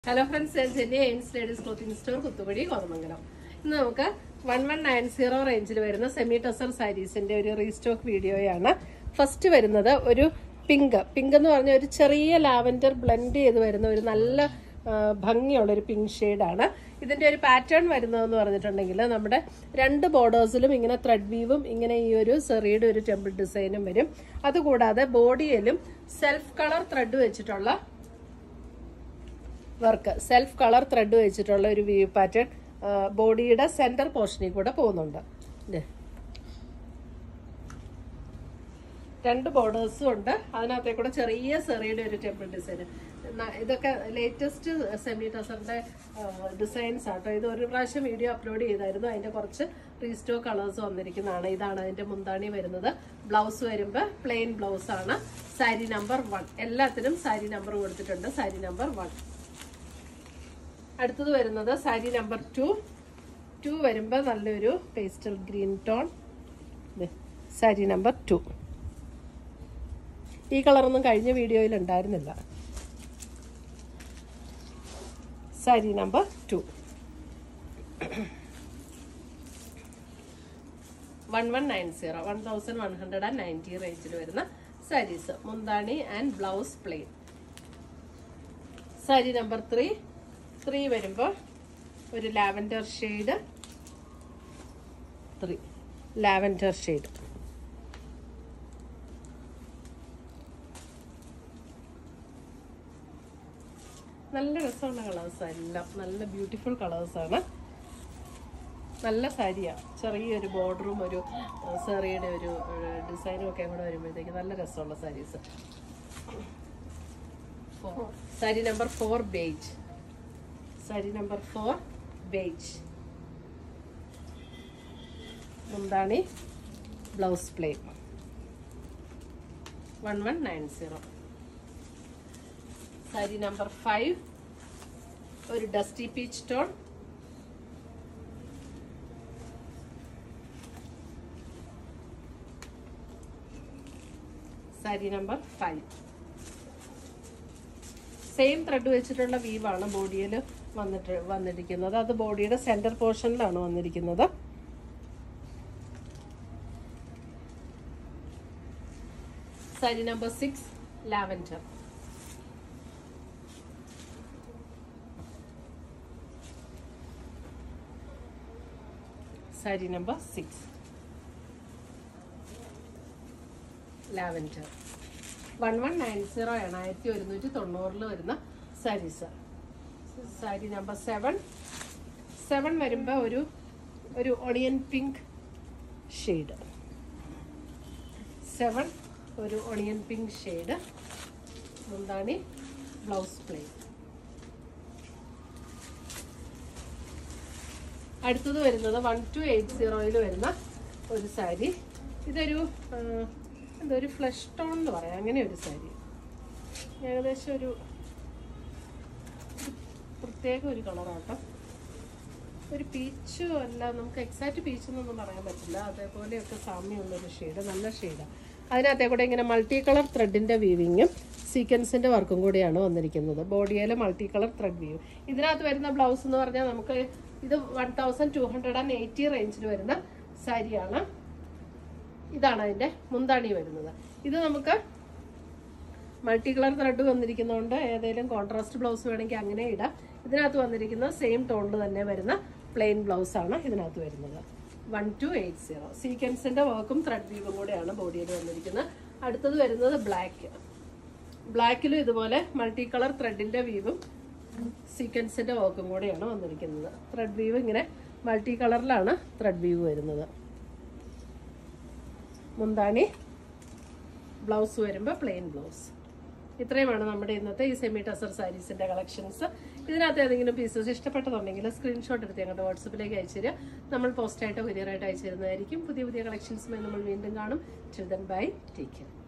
Hello friends ഞാൻ Jenny Aims ladies clothing store Kuthupadi Kothamangalam ഇന്ന് നമുക്ക് വൺ വൺ നയൻ സീറോ റേഞ്ചിൽ വരുന്ന സെമി ടസർ സാരീസിന്റെ ഒരു റീസ്റ്റോക്ക് വീഡിയോയാണ് ഫസ്റ്റ് വരുന്നത് ഒരു പിങ്ക് പിങ്ക് എന്ന് പറഞ്ഞ ഒരു ചെറിയ ലാവൻഡർ ബ്ലെൻഡ് ചെയ്ത് വരുന്ന ഒരു നല്ല ആ, ഭംഗിയുള്ള ഒരു പിങ്ക് ഷെയ്ഡാണ് ഇതിന്റെ ഒരു പാറ്റേൺ വരുന്നതെന്ന് പറഞ്ഞിട്ടുണ്ടെങ്കിൽ നമ്മുടെ രണ്ട് ബോർഡേഴ്സിലും ഇങ്ങനെ ത്രെഡ് വീവും ഇങ്ങനെ ഈ ഒരു സെറിയുടെ ഒരു ടെമ്പിൾ ഡിസൈനും വരും അതുകൂടാതെ ബോഡിയിലും സെൽഫ് കളർ ത്രെഡ് വെച്ചിട്ടുള്ള വർക്ക് സെൽഫ് കളർ ത്രെഡ് വെച്ചിട്ടുള്ള ഒരു വ്യൂ പാറ്റേൺ ബോഡിയുടെ സെന്റർ പോർഷനിൽ കൂടെ പോകുന്നുണ്ട് ദേ. രണ്ട് ബോർഡേഴ്സും ഉണ്ട് അതിനകത്തെ കൂടെ ചെറിയ സെറിയുടെ ഒരു ടെമ്പിൾ ഡിസൈൻ ഇതൊക്കെ ലേറ്റസ്റ്റ് സെമി ടസറിന്റെ ഡിസൈൻസ് ആട്ടോ ഇത് ഒരു പ്രാവശ്യം വീഡിയോ അപ്ലോഡ് ചെയ്തായിരുന്നു അതിന്റെ കുറച്ച് റീസ്റ്റോക്ക് കളേഴ്സ് വന്നിരിക്കുന്നതാണ് ഇതാണ് അതിന്റെ മുന്താണി വരുന്നത് ബ്ലൗസ് വരുമ്പോൾ പ്ലെയിൻ ബ്ലൗസ് ആണ് സാരി നമ്പർ വൺ എല്ലാത്തിനും സാരി നമ്പർ കൊടുത്തിട്ടുണ്ട് സാരി നമ്പർ വൺ അടുത്തത് വരുന്നത് സാരി നമ്പർ ടു ടു വരുമ്പോൾ നല്ലൊരു pastel green tone sari number two ഈ കളറൊന്നും കഴിഞ്ഞ വീഡിയോയിൽ ഉണ്ടായിരുന്നില്ല sari number two one one nine zero one thousand one hundred and ninety റേഞ്ചിൽ വരുന്ന സാരീസ് മുന്താണി and blouse plain sari number three three വരുമ്പോൾ ഒരു lavender shade three lavender shade നല്ല രസമുള്ള കളേഴ്സ് എല്ലാം നല്ല ബ്യൂട്ടിഫുൾ കളേഴ്സാണ് നല്ല സാരിയാണ് ചെറിയൊരു ബോർഡറും ഒരു സെറിയുടെ ഒരു ഡിസൈനും ഒക്കെ കൂടെ വരുമ്പോഴത്തേക്ക് നല്ല രസമുള്ള saris sari number four beige sari number four beige മുന്താണി blouse plain one one nine zero sari number five ഒരു dusty peach tone sari number five same thread വെച്ചിട്ടുള്ള വീവാണ് ബോഡിയിൽ വന്നിട്ട് വന്നിരിക്കുന്നത് അത് ബോഡിയുടെ സെന്റർ പോർഷനിലാണ് വന്നിരിക്കുന്നത് sari number six lavender sari number six lavender one one nine zero ആണ് ആയിരത്തി ഒരുന്നൂറ്റി തൊണ്ണൂറിൽ വരുന്ന saris sari number seven seven വരുമ്പോൾ ഒരു ഒരു ഒണിയൻ പിങ്ക് ഷെയ്ഡ് സെവൻ ഒരു ഒണിയൻ പിങ്ക് ഷെയ്ഡ് മുന്താണി ബ്ലൗസ് പ്ലെയിൻ അടുത്തത് വരുന്നത് വൺ ടു എയ്റ്റ് സീറോയിൽ വരുന്ന ഒരു സാരി ഇതൊരു ആ, എന്താ ഒരു ഫ്ലഷ് ടോൺ എന്ന് പറയാം അങ്ങനെ ഒരു സാരി ഏകദേശം ഒരു പ്രത്യേക ഒരു കളറാട്ടോ ഒരു പീച്ച് അല്ല നമുക്ക് എക്സാക്റ്റ് പീച്ച് എന്നൊന്നും പറയാൻ പറ്റില്ല അതേപോലെയൊക്കെ സാമ്യമുള്ളൊരു ഷെയ്ഡ് നല്ല ഷെയ്ഡാണ് അതിനകത്തെ കൂടെ ഇങ്ങനെ മൾട്ടി കളർ ത്രെഡിൻ്റെ വീവിങ്ങും സീക്വൻസിൻ്റെ വർക്കും കൂടിയാണ് വന്നിരിക്കുന്നത് ബോഡിയിൽ മൾട്ടി കളർ ത്രെഡ് വീവ് ഇതിനകത്ത് വരുന്ന ബ്ലൗസ് എന്ന് പറഞ്ഞാൽ നമുക്ക് ഇത് one thousand two hundred and eighty റേഞ്ചിൽ വരുന്ന സാരിയാണ് ഇതാണ് അതിൻ്റെ മുന്താണി വരുന്നത് ഇത് നമുക്ക് മൾട്ടി കളർ ത്രെഡ് വന്നിരിക്കുന്നതുകൊണ്ട് ഏതെങ്കിലും കോൺട്രാസ്റ്റ് ബ്ലൗസ് വേണമെങ്കിൽ അങ്ങനെ ഇടാം ഇതിനകത്ത് വന്നിരിക്കുന്ന സെയിം ടോണിൽ തന്നെ വരുന്ന പ്ലെയിൻ ബ്ലൗസ് ആണ് ഇതിനകത്ത് വരുന്നത് വൺ ടു എയ്റ്റ് സീറോ സീക്വൻസിന്റെ വർക്കും ത്രെഡ് വീവും കൂടെയാണ് ബോഡിയിൽ വന്നിരിക്കുന്നത് അടുത്തത് വരുന്നത് ബ്ലാക്ക് ബ്ലാക്കിലും ഇതുപോലെ മൾട്ടി കളർ ത്രെഡിന്റെ വീവും സീക്വൻസിന്റെ വർക്കും കൂടെയാണ് വന്നിരിക്കുന്നത് ത്രെഡ് വീവ് ഇങ്ങനെ മൾട്ടി കളറിലാണ് ത്രെഡ് വീവ് വരുന്നത് മുന്താണി ബ്ലൗസ് വരുമ്പോൾ പ്ലെയിൻ ബ്ലൗസ് ഇത്രയുമാണ് നമ്മുടെ ഇന്നത്തെ ഈ സെമി ടസർ സാരീസിന്റെ കളക്ഷൻസ് ഇതിനകത്ത് ഏതെങ്കിലും പീസസ് ഇഷ്ടപ്പെട്ടതുണ്ടെങ്കിൽ സ്ക്രീൻഷോട്ട് എടുത്ത് ഞങ്ങളുടെ വാട്സപ്പിലേക്ക് അയച്ചു തരിക നമ്മൾ പോസ്റ്റായിട്ടോ കൊറിയറായിട്ടോ അയച്ചു തരുന്നതായിരിക്കും പുതിയ പുതിയ കളക്ഷൻസുമായി നമ്മൾ വീണ്ടും കാണും ചിൽഡ്രൻ ബൈ ടേക്ക് കെയർ